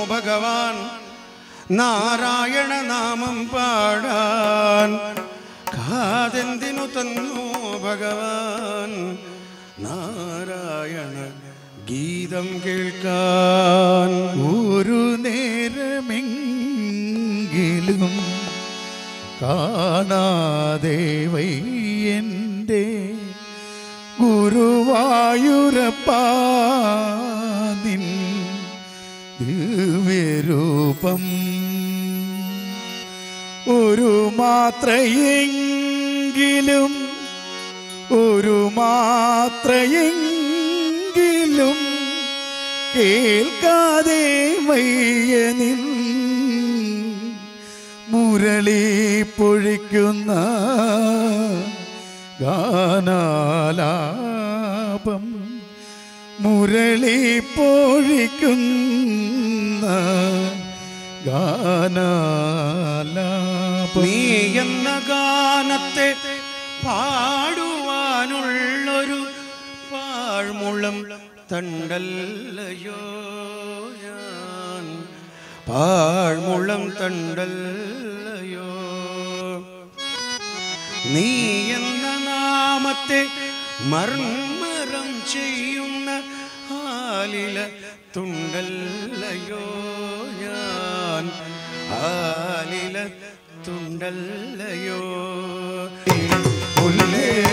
ഭഗവാൻ നാരായണ നാമം പാടാൻ കാതെന്തിനു തന്നു ഭഗവാൻ നാരായണ ഗീതം കേൾക്കാൻ ഒരു നേരമെങ്കിലും കാണാതെ വയ്യൻ്റെ ഗുരുവായൂരപ്പാ നിൻ ദിവ്യരൂപം ഒരു മാത്രയെങ്കിലും ഒരു മാത്രയെങ്കിലും കേൾക്കാതെ വയ്യനിൽ മുരളി പൊഴിക്കുന്ന ഗാനാലാപം മുരളി പൊഴിക്കുന്ന ഗാനാലാപം നീ എന്ന ഗാനത്തെ പാടുവാനുള്ളൊരു പാഴ്മുളം തണ്ടല്ലയോ ഞാൻ പാഴ്മുളം തണ്ടല്ലയോ നീ എന്ന നാമത്തെ മർമ്മരം ചെയ്യുന്ന ആലില തുണ്ടല്ലയോ ഞാൻ ആലില തുണ്ടല്ലയോ മുല്ലേ